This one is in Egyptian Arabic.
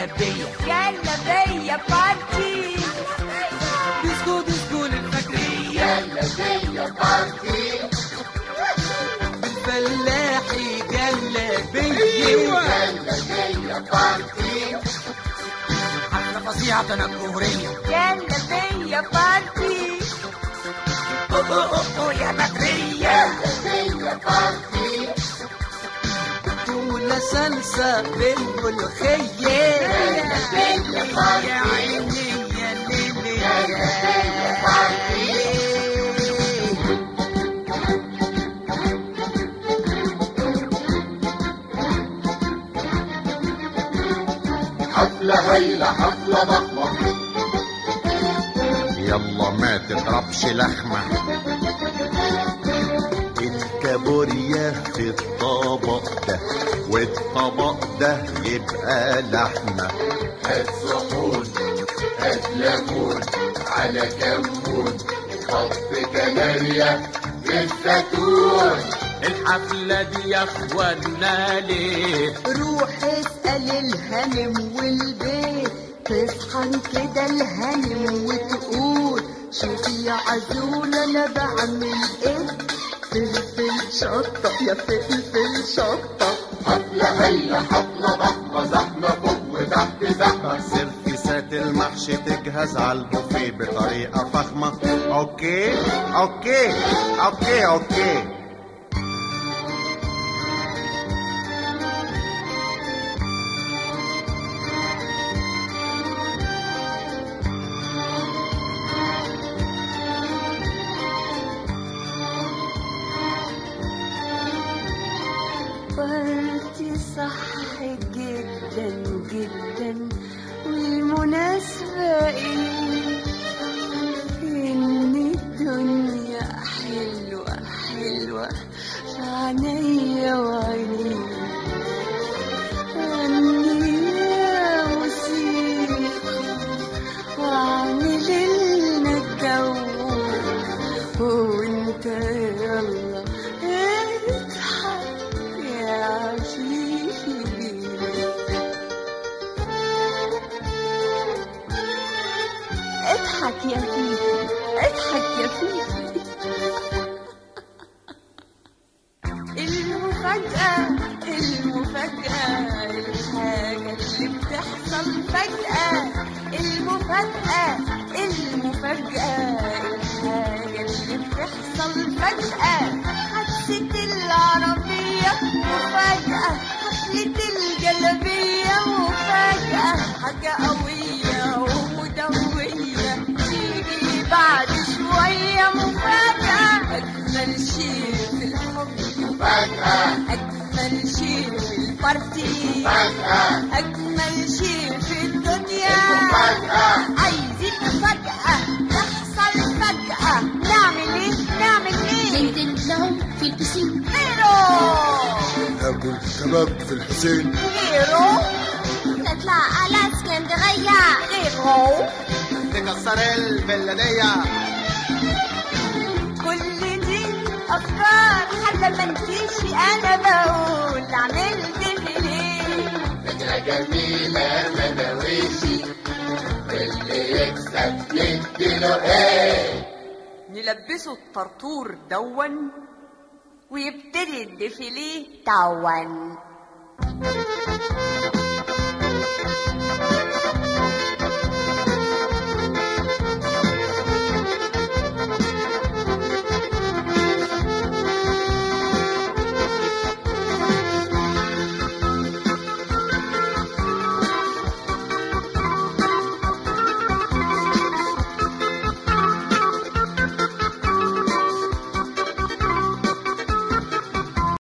جلابية جلابية بارتي ديسكو ديسكو للفجرية جلابية بارتي بالفلاحي جلابية جلابية بارتي حفلة فظيعة تنكرية جلابية بارتي أوه أوه أوه يا بدرية جلابية بارتي ولا سلسة بالملوخية جلابية بارتي يا عيني يا ليلي جلابية بارتي حفلة هايلة حفلة ضخمة يلا ما تضربش لخمة الكابوريا في الطبق ده والطبق ده يبقى لحمة هات صحون هات ليمون على كمون حط كناريا بالزيتون الحفلة دي يا اخوانا ليه روح اسأل الهنم والبيت تصحن كده الهنم وتقول شوف يا عزول انا بعمل ايه فلفل شطة يا فلفل شطة حفلة هايلة حفلة ضخمة زحمة فوق وتحت زحمة سيرفيسات المحشي تجهز على البوفيه بطريقة فخمة اوكي اوكي اوكي اوكي بارتي صح جدا جدا والمناسبة ايه ان الدنيا حلوة حلوة في عينيا وعينيك غني يا موسيقى واعمل لنا الجو وانت يلا اضحك يا عفيفي اضحك يا فيفي اضحك يا فيفي المفاجأة المفاجأة الحاجة اللي بتحصل فجأة المفاجأة المفاجأة الحاجة اللي بتحصل فجأة حادثة العربية مفاجأة حفلة الجلابية مفاجأة حاجة قوية ومدوية تيجي بعد شوية مفاجأة أجمل شيء في الحب فجأة أجمل شيء في البارتي فجأة أجمل شيء في الدنيا فجأة عايزين فجأة تحصل فجأة نعمل إيه؟ نعمل إيه؟ ننزل لهم في البسين هيرو اكل كباب في الحسين هيرو نطلع على اسكندرية هيرو تكسر البلدية كل دي أفكار حتى ما نجيش أنا بقول عملت ليه فكرة جميلة مناويشي واللي يكسب نديله ايه نلبسه الطرطور دون ويبتدي الديفيليه تون